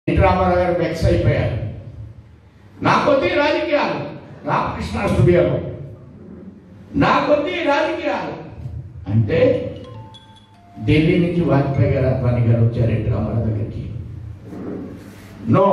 NT Ramarao గారు vex అయిపోయారు నా కొద్ది రాజకీయాలు రామకృష్ణ స్టూడియోలో నా కొద్ది రాజకీయాలు అంటే ఢిల్లీ నుంచి వాజ్పేయి గారు అద్వానీ గారు వచ్చారు ఎన్టీ రామారావు దగ్గరికి నో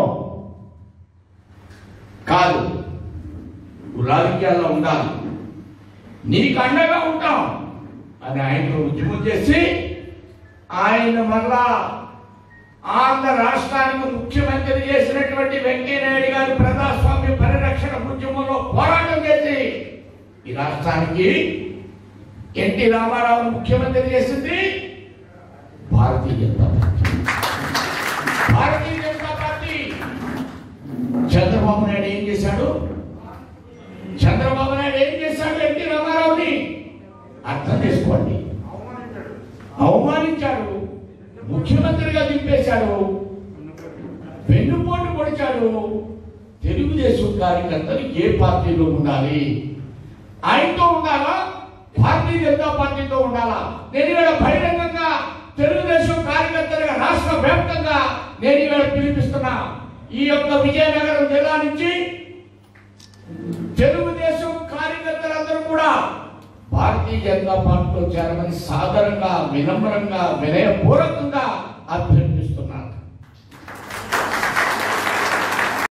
కాదు నువ్వు రాజకీయాల్లో ఉండాలి నీకు అండగా ఉంటాం అని ఆయన ఉద్యమం చేసి ఆయన మళ్ళా ఆంధ్ర రాష్ట్రానికి ముఖ్యమంత్రి చేసినటువంటి వెంకయ్యనాయుడు గారి ప్రజాస్వామ్య పరిరక్షణ ఉద్యమంలో పోరాటం చేసి ఈ రాష్ట్రానికి ఎన్టీ రామారావు ముఖ్యమంత్రి చేసింది భారతీయ జనతా పార్టీ భారతీయ జనతా పార్టీ చంద్రబాబు నాయుడు ఏం చేశాడు చంద్రబాబు నాయుడు ఏం చేశాడు ఎన్టీ రామారావుని అర్థం చేసుకోండి అవమానించాడు ముఖ్యమంత్రిగా దింపేశాడు వెన్నుపోటు పొడిచాడు తెలుగుదేశం కార్యకర్తలు ఏ పార్టీలో ఉండాలి ఆయనతో ఉండాలా భారతీయ జనతా పార్టీతో ఉండాలా నేను ఇవాళ బహిరంగంగా తెలుగుదేశం కార్యకర్తలుగా రాష్ట్ర వ్యాప్తంగా నేను ఇవాళ పిలిపిస్తున్నా ఈ యొక్క విజయనగరం జిల్లా నుంచి తెలుగుదేశం కార్యకర్తలందరూ కూడా భారతీయ జనతా పార్టీలో చేరమని సాదరంగా వినమ్రంగా వినయపూర్వకంగా అభ్యర్థిస్తున్నారు